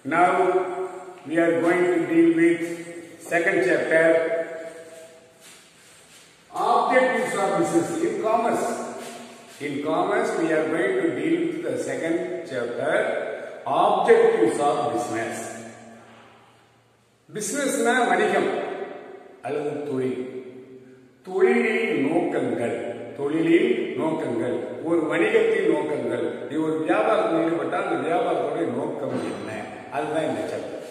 Now we are going to deal with second chapter objectives of business in commerce. In commerce we are going to deal with the second chapter objectives of business. பிசினஸ்னா வணிகம் அல்லது தொழில் தொழிலின் நோக்கங்கள் தொழிலின் நோக்கங்கள் ஒரு வணிகத்தின் நோக்கங்கள் நீ ஒரு வியாபாரத்தில் ஈடுபட்டால் அந்த வியாபாரத்துடைய நோக்கம் என்ன அதுதான் இந்த சாப்டர்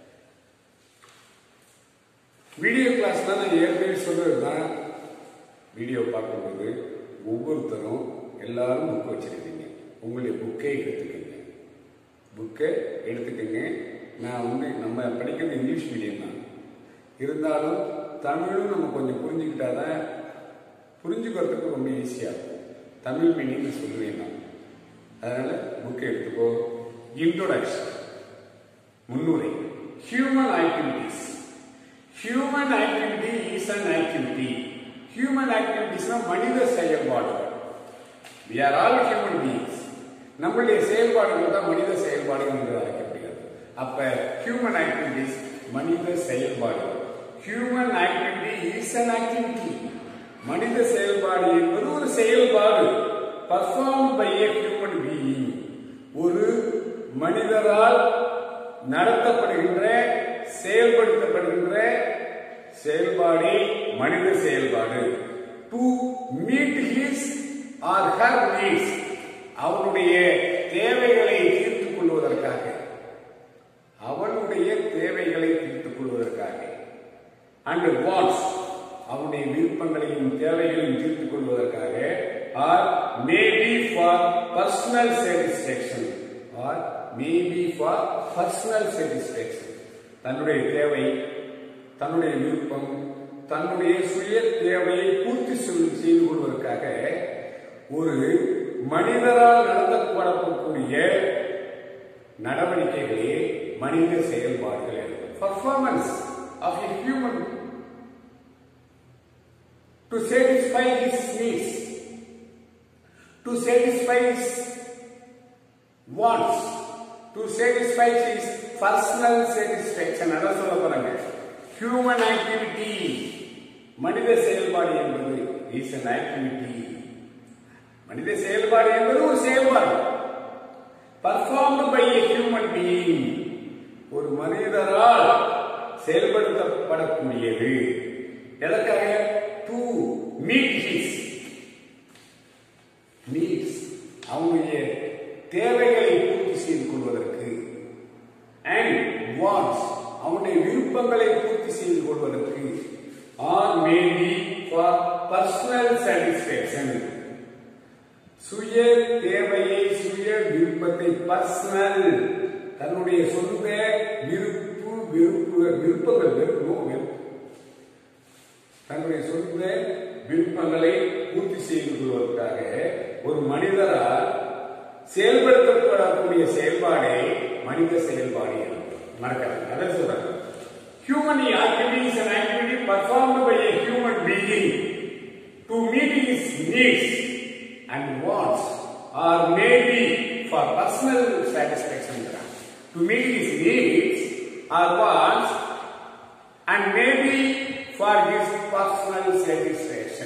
வீடியோ கிளாஸ்ல நான் ஏற்கனவே சொல்றது தான் வீடியோ பார்க்கும்போது ஒவ்வொருத்தரும் எல்லாரும் புக் வச்சிருக்கீங்க உங்களுடைய புக்கை எடுத்துக்கங்க புக்கை எடுத்துக்கங்க நான் வந்து நம்ம படிக்கிறது இங்கிலீஷ் மீடியம் தான் இருந்தாலும் தமிழும் நம்ம கொஞ்சம் புரிஞ்சுக்கிட்டாதான் புரிஞ்சுக்கிறதுக்கு ரொம்ப ஈஸியாக இருக்கும் தமிழ் மீனிங் சொல்லுவேன் நான் அதனால புக்கை எடுத்துக்கோ இன்ட்ரோடக்ஷன் முன்னுரை human activities human activity is an activity human ஆக்டிவிட்டிஸ்னா மனித செயல்பாடுகள் we are all human beings நம்மளுடைய செயல்பாடுகள் தான் மனித செயல்பாடுகள் என்று அழைக்கப்படுகிறது அப்ப ஹியூமன் ஆக்டிவிட்டிஸ் மனித செயல்பாடுகள் human activity is an activity மனித செயல்பாடு என்பது ஒரு செயல்பாடு performed by a human being ஒரு மனிதரால் நடத்தப்படுகின்ற செயல்படுத்தப்படுகின்ற செயல்பாடே மனித செயல்பாடு to meet his or her needs அவனுடைய தேவைகளை தீர்த்துக் கொள்வதற்காக அவனுடைய தேவைகளை தீர்த்துக் கொள்வதற்காக அண்ட் வாட்ஸ் அவனுடைய விருப்பங்களையும் தேவைகளையும் தீர்த்துக் கொள்வதற்காக or maybe for personal satisfaction or maybe for personal satisfaction தன்னுடைய தேவை தன்னுடைய விருப்பம் தன்னுடைய சுய தேவையை பூர்த்தி செய்- செய்து கொள்வதற்காக ஒரு மனிதரால் நடத்தப்படக்கூடிய நடவடிக்கைகளே மனித செயல்பாடுகள் performance of a human to satisfy his needs to satisfy his wants to satisfy his personal satisfaction அதான் சொல்ல போறாங்க ஹியூமன் ஆக்டிவிட்டி மனித செயல்பாடு என்பது இஸ் an ஆக்டிவிட்டி மனித செயல்பாடு என்பது ஒரு செயல்பாடு performed by a human being ஒரு மனிதரால் செயல்படுத்தப்படக்கூடியது எதற்காக டு மீட் ஹிஸ் நீட்ஸ் அவனுடைய தேவைகளை பூர்த்தி செய்து கொள்வதற்கு அண்ட் வாட்ஸ் அவனுடைய விருப்பங்களை பூர்த்தி செய்து கொள்வதற்கு or maybe for personal satisfaction சுய தேவையை சுய விருப்பத்தை பர்சனல் தன்னுடைய சொந்த விருப்பு விருப்பு விருப்பங்கள் விருப்பமோ விருப்பம் தன்னுடைய சொந்த விருப்பங்களை பூர்த்தி செய்து கொள்வதற்காக ஒரு மனிதரால் செயல்படுத்தப்படக்கூடிய செயல்பாடே மனித செயல்பாடு எனப்படும். மறக்காது அதை சொல்றாங்க human activity is an activity performed by a human being to meet his needs and wants or maybe for personal satisfaction to meet his needs or wants and maybe for his personal satisfaction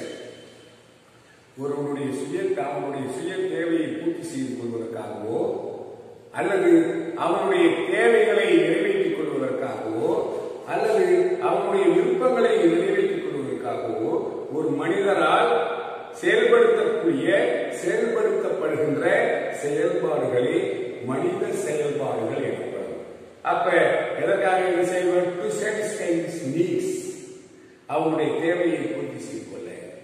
ஒருவனுடைய சுய அவனுடைய சுய தேவையை பூர்த்தி செய்து கொள்வதற்காகவோ அல்லது அவனுடைய தேவைகளை நிறைவேற்றிக் கொள்வதற்காகவோ அல்லது அவனுடைய விருப்பங்களை நிறைவேற்றிக் கொள்வதற்காகவோ ஒரு மனிதரால் செயல்படுத்தக்கூடிய செயல்படுத்தப்படுகின்ற செயல்பாடுகளே மனித செயல்பாடுகள் எனப்படும் அப்ப எதற்காக இது செய்வது டு satisfy his needs அவனுடைய தேவையை பூர்த்தி செய்து கொள்ள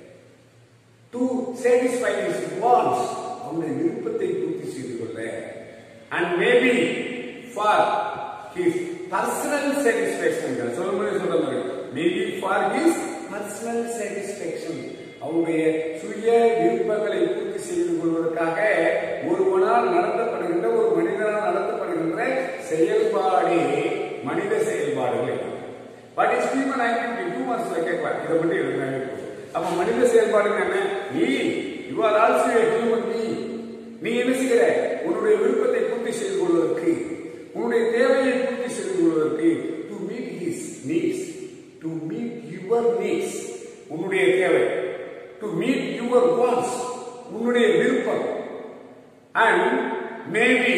டு satisfy his wants அவனுடைய விருப்பத்தை பூர்த்தி செய்து கொள்ள and maybe for his personal satisfaction சொல்லும்போது சொல்ற மாதிரி maybe for his personal satisfaction அவனுடைய சுய விருப்பங்களை பூர்த்தி செய்து கொள்வதற்காக ஒருவனால் நடத்தப்படுகின்ற ஒரு மனிதனால் நடத்தப்படுகின்ற செயல்பாடே மனித செயல்பாடுகள் what is human activity two மார்க்ஸ்ல கேட்கலாம் இதை பற்றி எழுதினாங்க அப்ப மனித செயல்பாடுங்க என்ன நீ you are also a human being நீ என்ன செய்கிற உன்னுடைய விருப்பத்தை பூர்த்தி செய்து கொள்வதற்கு உன்னுடைய தேவையை உன்னுடைய தேவை டு மீட் யுவர் வான்ஸ் உன்னுடைய விருப்பம் and maybe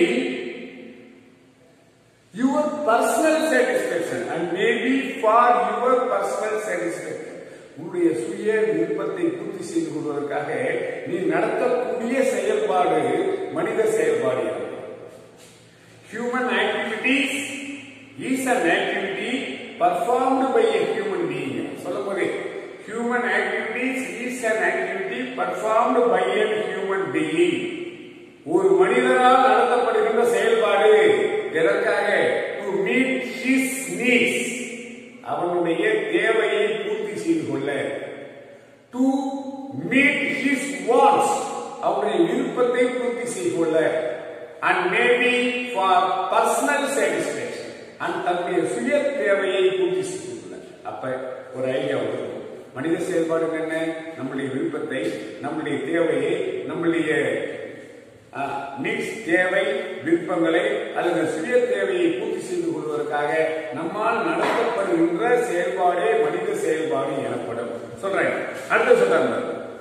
your personal satisfaction and maybe for your personal satisfaction உன்னுடைய சுய விருப்பத்தை பூர்த்தி செய்து கொள்வதற்காக நீ நடத்தக்கூடிய செயல்பாடு மனித செயல்பாடு human activities is an activity performed by a human being சொல்லும் போதே human activities is an activity performed by a human being ஒரு மனிதனால் நடத்தப்படுகின்ற செயல்பாடு எதற்காக டு மீட் ஹிஸ் நீட்ஸ் அவனுடைய தேவையை பூர்த்தி செய்து கொள்ள டு மீட் ஹிஸ் வான்ஸ் அவனுடைய விருப்பத்தை பூர்த்தி செய்து கொள்ள and maybe for personal satisfaction and தன்னுடைய சுய தேவையை பூர்த்தி செய்து கொள்ள அப்ப ஒரு ஐடியா வரும் மனித செயல்பாடு என்ன நம்முடைய விருப்பத்தை நம்முடைய தேவையை நம்முடைய நீட்ஸ் தேவை விருப்பங்களை அல்லது சுய தேவையை பூர்த்தி செய்து கொள்வதற்காக நம்மால் நடத்தப்படுகின்ற செயல்பாடே மனித செயல்பாடு எனப்படும் சொல்றேன் அடுத்து சொல்றாங்க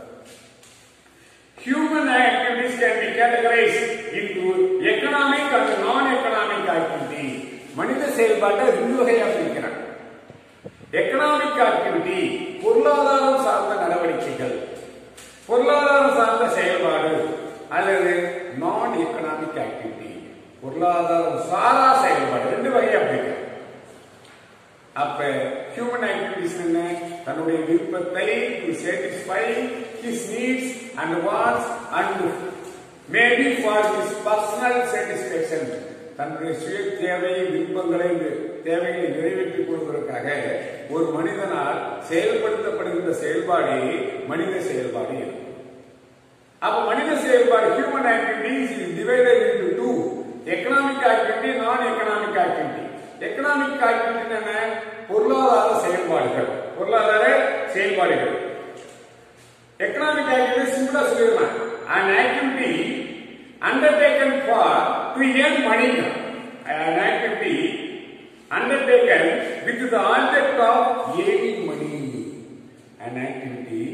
Human activities can be categorized into economic and non-economic activity. மனித செயல்பாட்டை ரெண்டு வகையா பிரிக்கிறாங்க எக்கனாமிக் ஆக்டிவிட்டி பொருளாதாரம் சார்ந்த நடவடிக்கைகள் பொருளாதாரம் சார்ந்த செயல்பாடு அல்லது நான் எக்கனாமிக் ஆக்டிவிட்டி பொருளாதாரம் சாரா செயல்பாடு ரெண்டு வகையா பிரிக்கிறாங்க அப்ப ஹியூமன் ஆக்டிவிட்டிஸ் என்ன தன்னுடைய விருப்பத்தை to satisfy his needs and wants and maybe for his personal satisfaction தன்னுடைய சுய தேவை விருப்பங்களை தேவைகளை நிறைவேற்றிக் கொள்வதற்காக ஒரு மனிதனால் செயல்படுத்தப்படுகின்ற செயல்பாடே மனித செயல்பாடு இருக்கும் அப்ப மனித செயல்பாடு human activities is divided into two economic activity non economic activity economic activity என்ன பொருளாதார செயல்பாடுகள் பொருளாதார செயல்பாடுகள் எக்கனாமிக் ஆக்டிவிட்டி சிம்பிளா சொல்லிடலாம் an activity undertaken for to earn money an activity undertaken with the object of earning money an activity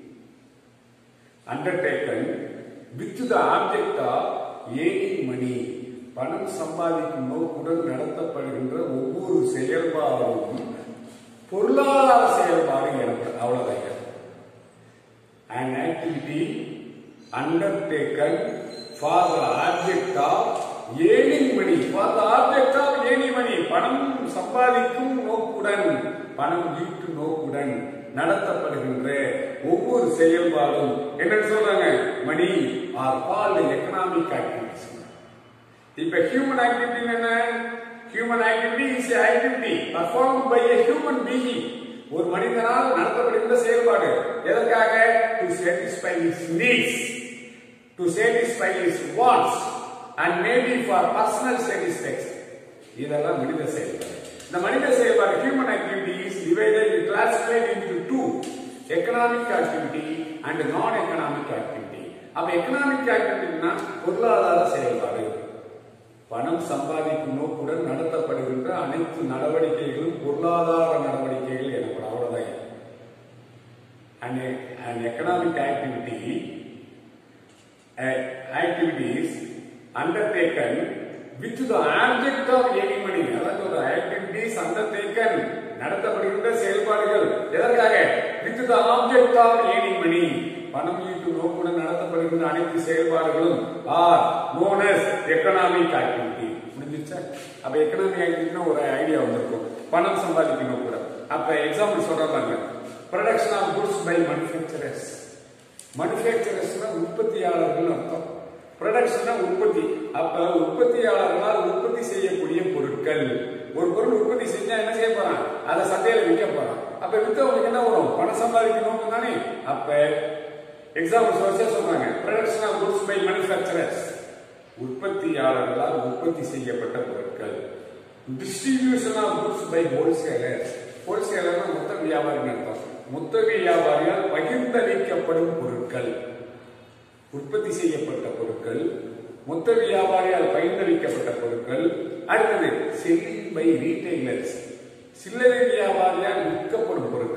undertaken with the object of earning money பணம் சம்பாதிக்கும் நோக்குடன் நடத்தப்படுகின்ற ஒவ்வொரு செயல்பாடும் பொருளாதார செயல்பாடு எனப்படும் அவ்வளவுதான் an activity undertaken for the object of earning money for the object of earning money பணம் சம்பாதிக்கும் நோக்குடன் பணம் ஈட்டும் நோக்குடன் நடத்தப்படுகின்ற ஒவ்வொரு செயல்பாடும் என்ன சொல்றாங்க money or call economic activities இப்ப ஹியூமன் ஆக்டிவிட்டி என்ன human activity is activity perform by a human being ஒரு மனிதனால் நடத்தப்படுகின்ற செயல்பாடு எதற்காக to satisfy his needs to satisfy his wants and maybe for personal satisfaction இதெல்லாம் மனித செயல்பாடு இந்த மனித செயல்பாடு human activity is divided classified into two economic activity and non economic activity அப்ப எக்கனாமிக் ஆக்டிவிட்டினா பொருளாதார செயல்பாடு பணம் சம்பாதிக்கும் நோக்குடன் நடத்தப்படுகின்ற அனைத்து நடவடிக்கைகளும் பொருளாதார நடவடிக்கைகள் எனப்படும் அவ்வளவுதான் and and economic activity activities undertaken with the object of any money அதாவது ஒரு ஆக்டிவிட்டிஸ் அண்டர்டேக்கன் நடத்தப்படுகின்ற செயல்பாடுகள் எதற்காக with the object of any money பணம் ஈட்டும் நோக்குடன் நடத்தப்படுகின்ற அனைத்து செயல்பாடுகளும் ஆர் நோனஸ் எக்கனாமிக் ஆக்டிவிட்டி முடிஞ்சிச்சா அப்ப எக்கனாமிக் ஆக்டிவிட்டினா ஒரு ஐடியா வந்திருக்கும் பணம் சம்பாதிக்க நோக்குடன் அப்ப எக்ஸாம்பிள் சொல்றாங்க production of goods by manufacturers மேனுஃபேக்சரர்ஸ்னா உற்பத்தியாளர்கள் அர்த்தம் ப்ரொடக்ஷனா உற்பத்தி அப்ப உற்பத்தியாளர்களால் உற்பத்தி செய்யக்கூடிய பொருட்கள் ஒரு பொருள் உற்பத்தி செஞ்சா என்ன செய்ய போறான் அதை சந்தையில விற்க போறான் அப்ப வித்தவங்களுக்கு என்ன வரும் பணம் சம்பாதிக்கணும் தானே அப்ப எக்ஸாம்பிள் வரிசையா சொல்றாங்க production of goods by manufacturers உற்பத்தியாளர்களால் உற்பத்தி செய்யப்பட்ட பொருட்கள் distribution of goods by wholesalers ஹோல்சேலர்னா மொத்த வியாபாரிகள் அர்த்தம் மொத்த வியாபாரியால் பகிர்ந்தளிக்கப்படும் பொருட்கள் உற்பத்தி செய்யப்பட்ட பொருட்கள் மொத்த வியாபாரியால் பகிர்ந்தளிக்கப்பட்ட பொருட்கள் அடுத்தது செல்லிங் பை ரீட்டைலர்ஸ் சில்லறை வியாபாரியால் விற்கப்படும் பொருட்கள்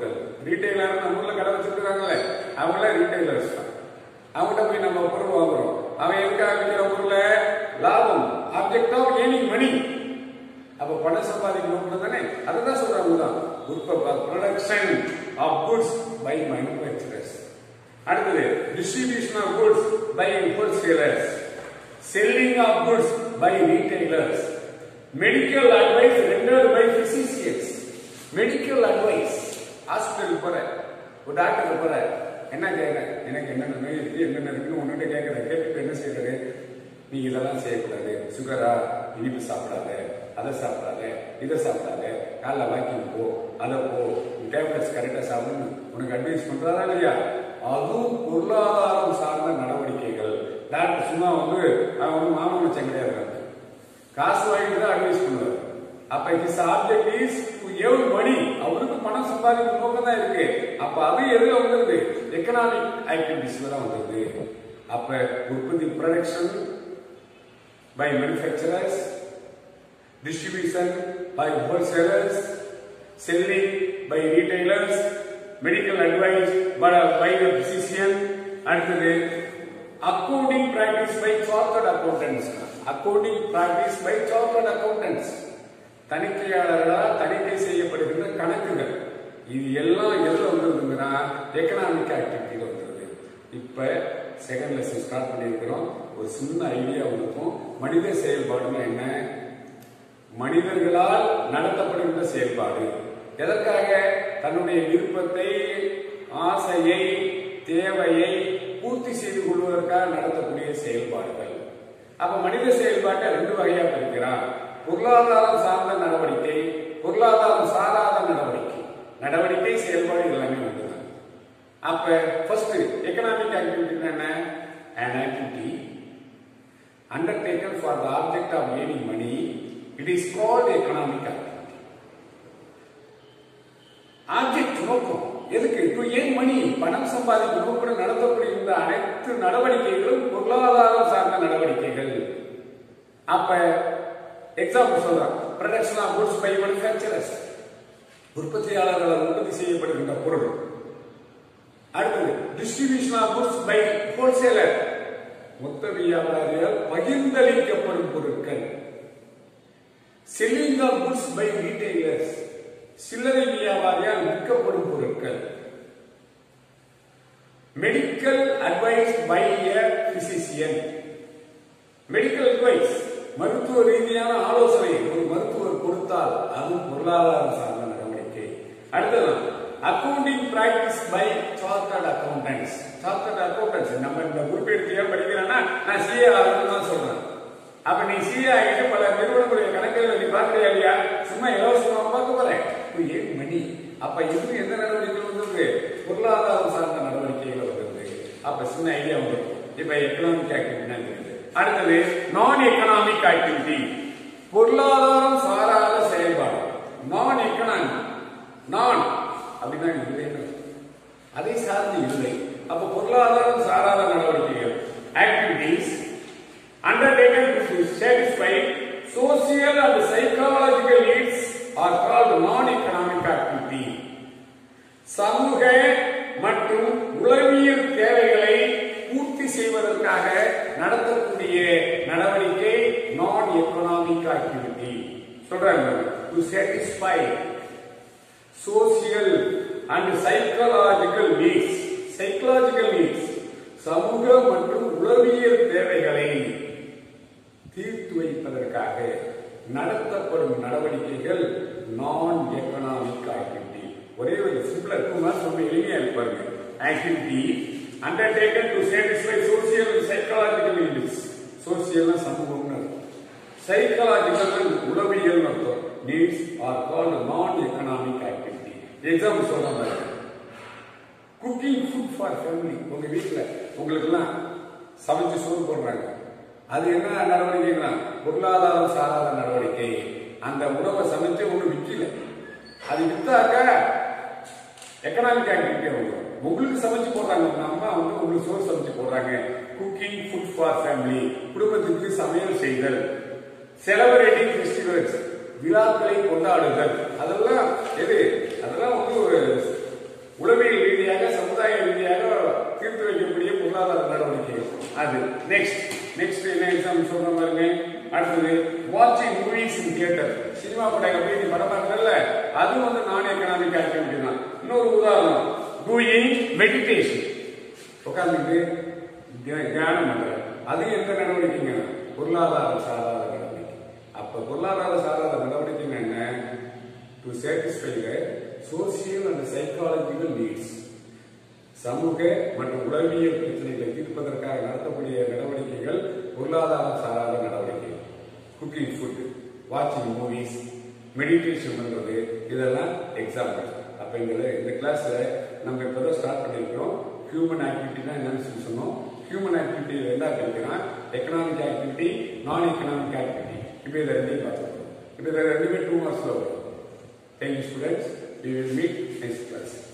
ரீட்டைலர் நம்ம ஊர்ல கடை வச்சிருக்காங்கல்ல அவங்களாம் ரீட்டைலர்ஸ் தான் அவங்ககிட்ட போய் நம்ம பொருள் வாங்குறோம் அவன் எதுக்காக விற்கிற பொருளை லாபம் ஆப்ஜெக்ட் ஆஃப் ஏர்னிங் மணி அப்ப பணம் சம்பாதிக்கணும் தானே அதுதான் சொல்றாங்க தான் production of goods by manufacturers அடுத்தது distribution of goods by wholesalers selling of goods by retailers medical advice rendered by physicians medical advice hospital போற ஒரு டாக்டர் போற என்ன கேட்கறேன் எனக்கு என்னென்ன நோய் இருக்கு என்னென்ன இருக்குன்னு உன்கிட்ட கேட்கறேன் கேட்டுட்டு என்ன செய்யறது நீ இதெல்லாம் செய்யக்கூடாது சுகரா இனிப்பு சாப்பிடாத அதை சாப்பிடாத இதை சாப்பிடாத காலைல வாக்கிங் போ அதை போ டேப்லெட்ஸ் கரெக்டாக சாப்பிடுன்னு உனக்கு அட்வைஸ் பண்றாரா இல்லையா அதுவும் பொருளாதாரம் சார்ந்த நடவடிக்கைகள் டாக்டர் சும்மா வந்து அவன் வந்து மாமன் வச்சம் கிடையாது காசு வாங்கிட்டு தான் அட்வைஸ் பண்ணுவார் அப்ப ஹிஸ் ஆப்ஜெக்ட் இஸ் டு எவ் மணி அவருக்கு பணம் சம்பாதிக்கும் நோக்கம் தான் இருக்கு அப்ப அது எதுல வந்துருது எக்கனாமிக் ஆக்டிவிட்டிஸ்ல தான் வந்துருது அப்ப உற்பத்தி production by manufacturers distribution by wholesalers, selling by retailers, medical advice by, by the physician, அடுத்தது accounting practice by chartered accountants accounting practice by chartered accountants தணிக்கையாளர்களால் தணிக்கை செய்யப்படுகின்ற கணக்குகள் இது எல்லாம் எதுல வந்துருதுங்கன்னா எக்கனாமிக் ஆக்டிவிட்டியில வந்துருது இப்ப செகண்ட் லெசன் ஸ்டார்ட் பண்ணியிருக்கிறோம் ஒரு சின்ன ஐடியா இருக்கும் மனித செயல்பாடுனா என்ன மனிதர்களால் நடத்தப்படுகின்ற செயல்பாடு எதற்காக தன்னுடைய விருப்பத்தை ஆசையை தேவையை பூர்த்தி செய்து கொள்வதற்காக நடத்தக்கூடிய செயல்பாடுகள் அப்ப மனித செயல்பாட்டை ரெண்டு வகையா பிரிக்கிறான் பொருளாதாரம் சார்ந்த நடவடிக்கை பொருளாதாரம் சாராத நடவடிக்கை நடவடிக்கை செயல்பாடு எல்லாமே ஒன்றுதான் அப்ப ஃபர்ஸ்ட் எக்கனாமிக் ஆக்டிவிட்டி என்ன an activity undertaken for the object of earning money it is called economic activity object நோக்கம் எதுக்கு டு ஏன் மணி பணம் சம்பாதிக்கும் நோக்குடன் நடத்தப்படுகின்ற அனைத்து நடவடிக்கைகளும் பொருளாதாரம் சார்ந்த நடவடிக்கைகள் அப்ப எக்ஸாம்பிள் சொல்றேன் production of goods by manufacturers உற்பத்தியாளர்களால் உற்பத்தி செய்யப்படுகின்ற பொருள் அடுத்தது distribution of goods by wholesaler மொத்த வியாபாரியால் பகிர்ந்தளிக்கப்படும் பொருட்கள் selling of goods by retailers சில்லறை வியாபாரியால் விற்கப்படும் பொருட்கள் medical advice by a physician medical advice மருத்துவ ரீதியான ஆலோசனை ஒரு மருத்துவர் கொடுத்தால் அது பொருளாதாரம் சார்ந்த நடவடிக்கை அடுத்தது accounting practice by chartered accountants chartered accountants நம்ம இந்த குரூப் எடுத்து ஏன் படிக்கிறேன்னா நான் சிஏ ஆகணும்னு தான் சொல்றேன் அப்ப நீ சிஏ ஆகிட்டு பல நிறுவனங்களுடைய கணக்குகளை நீ பார்க்கறியா இல்லையா சும்மா இலவசமா பார்க்க போறேன் ஏன் மணி அப்ப இது எந்த நடவடிக்கைகள் வந்தது பொருளாதாரம் சார்ந்த நடவடிக்கைகள் வந்தது அப்ப சின்ன ஐடியா வரும் இப்ப எக்கனாமிக் ஆக்டிவிட்டி அடுத்தது நான் எக்கனாமிக் ஆக்டிவிட்டி பொருளாதாரம் சாராத செயல்பாடு நான் எக்கனாமிக் நான் அப்படின்னா இல்லைன்னு அதை சார்ந்து இல்லை அப்ப பொருளாதாரம் சாராத நடவடிக்கைகள் activities undertaken to satisfy social and psychological needs are called non-economic activity. சமூக மற்றும் உளவியல் தேவைகளை பூர்த்தி செய்வதற்காக நடத்தக்கூடிய நடவடிக்கை நான் எக்கனாமிக் ஆக்டிவிட்டி சொல்றாங்க to satisfy social and psychological needs psychological needs சமூக மற்றும் உளவியல் தேவைகளை தீர்த்து வைப்பதற்காக நடத்தப்படும் நடவடிக்கைகள் நான் எக்கனாமிக் ஆக்டிவிட்டி ஒரே ஒரு சிம்பிளா இருக்குமா ரொம்ப எளிமையா இருப்பாங்க activity undertaken to satisfy social psychological needs சோசியல்னா சமூகம்னு சைக்காலஜிக்கல் உளவியல் அர்த்தம் needs are called non economic activity example சொல்ற மாதிரி குக்கிங் ஃபுட் ஃபார் ஃபேமிலி உங்க வீட்டுல உங்களுக்கு எல்லாம் சமைச்சு சோறு போடுறாங்க அது என்ன நடவடிக்கைனா பொருளாதாரம் சாராத நடவடிக்கை அந்த உணவை சமைச்சு ஒண்ணு விற்கல அது வித்தாக்க எக்கனாமிக் ஆக்டிவிட்டி வந்துடும் உங்களுக்கு சமைச்சு போடுறாங்க உங்க அம்மா வந்து உங்களுக்கு சோறு சமைச்சு போடுறாங்க குக்கிங் ஃபுட் ஃபார் ஃபேமிலி குடும்பத்துக்கு சமையல் செய்தல் செலப்ரேட்டிங் ஃபெஸ்டிவல்ஸ் விழாக்களை கொண்டாடுதல் அதெல்லாம் எது அதெல்லாம் வந்து ஒரு உளவியல் ரீதியாக சமுதாய ரீதியாக தீர்த்து வைக்கக்கூடிய பொருளாதார நடவடிக்கைகள் அது நெக்ஸ்ட் நெக்ஸ்ட் என்ன எக்ஸாம் சொல்ற பாருங்க அடுத்தது வாட்சிங் மூவிஸ் இன் தியேட்டர் சினிமா படம் போய் நீ படம் பார்க்கறல்ல அது வந்து நான் எக்கனாமிக் ஆக்டிவிட்டி தான் இன்னொரு உதாரணம் டூயிங் மெடிடேஷன் உட்கார்ந்துட்டு தியா- தியானம் பண்ற அது எந்த நடவடிக்கைங்க பொருளாதார சாராத நடவடிக்கை அப்ப பொருளாதார சாராத நடவடிக்கைன்னா என்ன to satisfy the social and psychological needs சமூக மற்றும் உளவியல் பிரச்சனைகளை தீர்ப்பதற்காக நடத்தக்கூடிய நடவடிக்கைகள் பொருளாதார சாராத நடவடிக்கைகள் குக்கிங் ஃபுட் வாட்சிங் மூவிஸ் மெடிடேஷன் பண்றது இதெல்லாம் எக்ஸாம்பிள் அப்ப இந்த இந்த கிளாஸ்ல நம்ம இப்பதான் ஸ்டார்ட் பண்ணிருக்கிறோம் ஹியூமன் ஆக்டிவிட்டினா என்னன்னு சொல்லி சொன்னோம் ஹியூமன் ஆக்டிவிட்டி ரெண்டா பிரிக்கிறான் economic activity non economic activity இப்போ இதை ரெண்டையும் பார்த்துருக்கோம் இப்போ இதை ரெண்டுமே டூ மார்க்ஸ்ல வரும் thank you students we will meet next class